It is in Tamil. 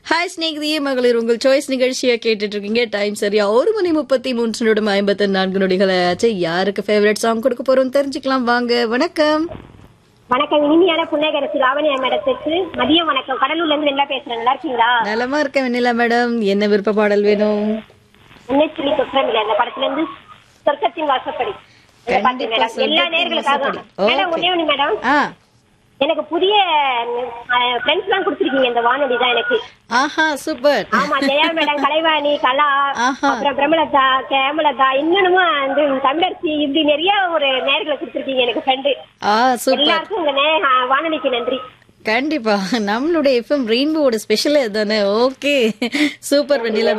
ஹாய் ஸ்நேகிதியே மகளிர் உங்கள் சாய்ஸ் நிகழ்ச்சியை கேட்டுட்டு இருக்கீங்க டைம் சரியா ஒரு மணி முப்பத்தி மூன்று நிமிடம் ஐம்பத்தி நான்கு நொடிகள் ஆச்சு யாருக்கு ஃபேவரட் சாங் கொடுக்க போறோம் தெரிஞ்சுக்கலாம் வாங்க வணக்கம் வணக்கம் இனிமையான புன்னகரசு லாவணியா மேடத்துக்கு மதியம் வணக்கம் கடலூர்ல இருந்து வெள்ளா பேசுறேன் நல்லா இருக்கீங்களா நலமா இருக்க வெண்ணிலா மேடம் என்ன விருப்ப பாடல் வேணும் முன்னெச்சரிக்கை குற்றமில்லை அந்த படத்துல இருந்து சொர்க்கத்தின் வாசப்படி இந்த பாட்டு கண்டிப்பா மேடம். எல்லா சொர்க்கத்தின் நேர்களுக்காக வாசப்படி. Madam Okay. ஒண்ணே ஒண்ணு மேடம் ஆ எனக்கு புதிய ஃப்ரெண்ட்ஸ் எல்லாம் கொடுத்துருக்கீங்க இந்த வானொலி தான் எனக்கு ஆஹா சூப்பர் ஆமா ஜெயா மேடம் கலைவாணி கலா ஆஹா. அப்புறம் பிரமலதா கேமலதா இன்னுமா வந்து தமிழரசி இப்படி நிறைய ஒரு நேர்களை கொடுத்துருக்கீங்க எனக்கு ஃப்ரெண்டு ஆ சூப்பர் எல்லாருக்கும் உங்க நே- ஆ, வானொலிக்கு நன்றி கண்டிப்பா நம்மளுடைய எஃப்எம் ரெயின்போட ஸ்பெஷல் தானே ஓகே சூப்பர் வெண்ணிலா